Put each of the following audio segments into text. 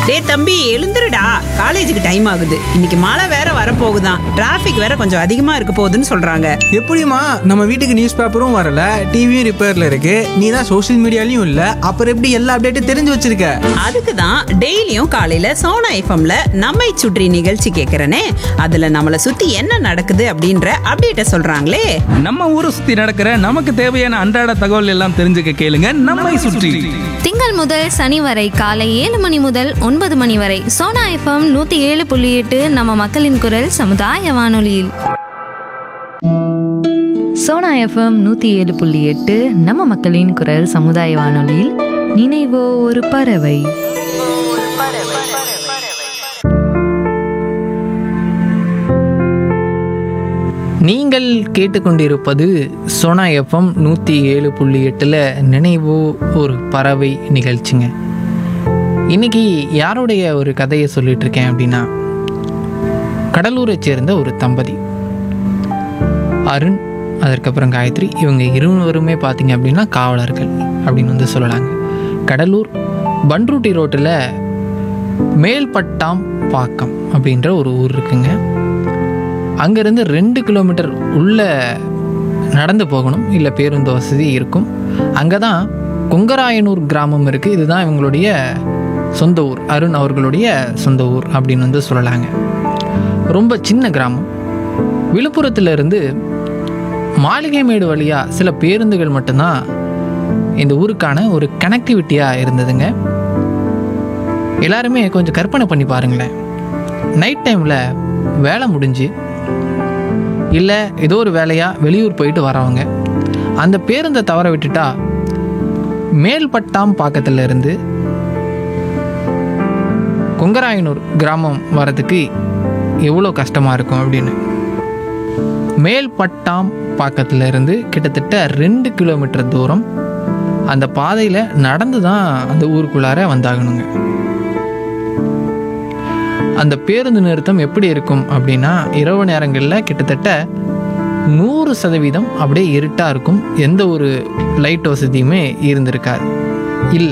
டேய் தம்பி எழுந்துருடா காலேஜுக்கு டைம் ஆகுது இன்னைக்கு மழை வேற வரப்போகுதாம் டிராஃபிக் வேற கொஞ்சம் அதிகமா இருக்க போகுதுன்னு சொல்றாங்க எப்படிம்மா நம்ம வீட்டுக்கு நியூஸ் பேப்பரும் வரல டிவியும் ரிப்பேர்ல இருக்கு நீ தான் சோஷியல் மீடியாலையும் இல்ல அப்புறம் எப்படி எல்லா அப்டேட்டும் தெரிஞ்சு வச்சிருக்க அதுக்கு தான் டெய்லியும் காலையில சோனா எஃப்எம்ல நம்மை சுற்றி நிகழ்ச்சி கேட்கறனே அதுல நம்மளை சுத்தி என்ன நடக்குது அப்படின்ற அப்டேட்ட சொல்றாங்களே நம்ம ஊரை சுத்தி நடக்கிற நமக்கு தேவையான அன்றாட தகவல் எல்லாம் தெரிஞ்சுக்க கேளுங்க நம்மை சுற்றி திங்கள் முதல் சனி வரை காலை ஏழு மணி முதல் ஒன்பது மணி வரை சோனா எஃப்எம் நூத்தி ஏழு புள்ளி எட்டு நம்ம மக்களின் குரல் சமுதாய வானொலியில் சோனா எஃப்எம் நூற்றி ஏழு புள்ளி எட்டு நம்ம மக்களின் குரல் சமுதாய வானொலியில் நினைவோ ஒரு பறவை நீங்கள் கேட்டுக்கொண்டிருப்பது சோனா எஃப்எம் நூற்றி ஏழு புள்ளி எட்டில் நினைவோ ஒரு பறவை நிகழ்ச்சிங்க இன்னைக்கு யாருடைய ஒரு கதையை சொல்லிட்டு இருக்கேன் அப்படின்னா கடலூரை சேர்ந்த ஒரு தம்பதி அருண் அதற்கப்புறம் காயத்ரி இவங்க இருவருமே பார்த்தீங்க அப்படின்னா காவலர்கள் அப்படின்னு வந்து சொல்லலாங்க கடலூர் பன்ருட்டி ரோட்டில் மேல்பட்டாம் பாக்கம் அப்படின்ற ஒரு ஊர் இருக்குங்க அங்கேருந்து ரெண்டு கிலோமீட்டர் உள்ள நடந்து போகணும் இல்லை பேருந்து வசதி இருக்கும் அங்கே தான் கொங்கராயனூர் கிராமம் இருக்குது இதுதான் இவங்களுடைய சொந்த ஊர் அருண் அவர்களுடைய சொந்த ஊர் அப்படின்னு வந்து சொல்லலாங்க ரொம்ப சின்ன கிராமம் விழுப்புரத்துல இருந்து மாளிகைமேடு வழியாக சில பேருந்துகள் மட்டும்தான் இந்த ஊருக்கான ஒரு கனெக்டிவிட்டியாக இருந்ததுங்க எல்லாருமே கொஞ்சம் கற்பனை பண்ணி பாருங்களேன் நைட் டைமில் வேலை முடிஞ்சு இல்லை ஏதோ ஒரு வேலையாக வெளியூர் போயிட்டு வரவங்க அந்த பேருந்தை தவற விட்டுட்டா மேல்பட்டாம் பாக்கத்துல இருந்து கொங்கராயனூர் கிராமம் வரதுக்கு எவ்வளோ கஷ்டமாக இருக்கும் அப்படின்னு மேல்பட்டாம் பாக்கத்துல இருந்து கிட்டத்தட்ட ரெண்டு கிலோமீட்டர் தூரம் அந்த பாதையில் நடந்து தான் அந்த ஊருக்குள்ளார வந்தாகணுங்க அந்த பேருந்து நிறுத்தம் எப்படி இருக்கும் அப்படின்னா இரவு நேரங்களில் கிட்டத்தட்ட நூறு சதவீதம் அப்படியே இருட்டாக இருக்கும் எந்த ஒரு லைட் வசதியுமே இருந்திருக்காது இல்லை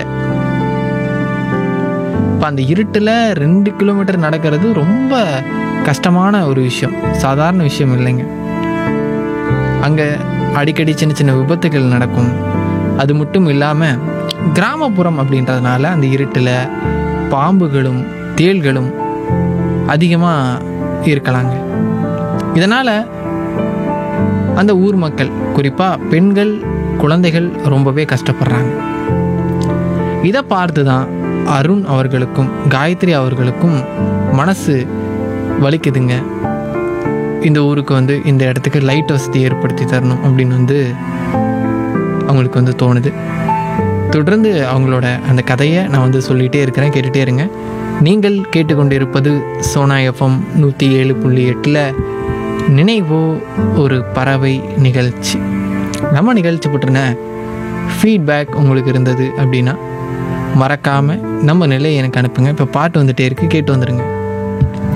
இப்போ அந்த இருட்டில் ரெண்டு கிலோமீட்டர் நடக்கிறது ரொம்ப கஷ்டமான ஒரு விஷயம் சாதாரண விஷயம் இல்லைங்க அங்கே அடிக்கடி சின்ன சின்ன விபத்துகள் நடக்கும் அது மட்டும் இல்லாமல் கிராமப்புறம் அப்படின்றதுனால அந்த இருட்டில் பாம்புகளும் தேள்களும் அதிகமாக இருக்கலாங்க இதனால் அந்த ஊர் மக்கள் குறிப்பாக பெண்கள் குழந்தைகள் ரொம்பவே கஷ்டப்படுறாங்க இதை பார்த்து தான் அருண் அவர்களுக்கும் காயத்ரி அவர்களுக்கும் மனசு வலிக்குதுங்க இந்த ஊருக்கு வந்து இந்த இடத்துக்கு லைட் வசதி ஏற்படுத்தி தரணும் அப்படின்னு வந்து அவங்களுக்கு வந்து தோணுது தொடர்ந்து அவங்களோட அந்த கதையை நான் வந்து சொல்லிகிட்டே இருக்கிறேன் கேட்டுகிட்டே இருங்க நீங்கள் கேட்டுக்கொண்டிருப்பது சோனா எஃப்எம் நூற்றி ஏழு புள்ளி எட்டில் நினைவோ ஒரு பறவை நிகழ்ச்சி நம்ம நிகழ்ச்சி பற்றின ஃபீட்பேக் உங்களுக்கு இருந்தது அப்படின்னா மறக்காமல் நம்ம நிலையை எனக்கு அனுப்புங்க இப்போ பாட்டு வந்துட்டே இருக்கு கேட்டு வந்துடுங்க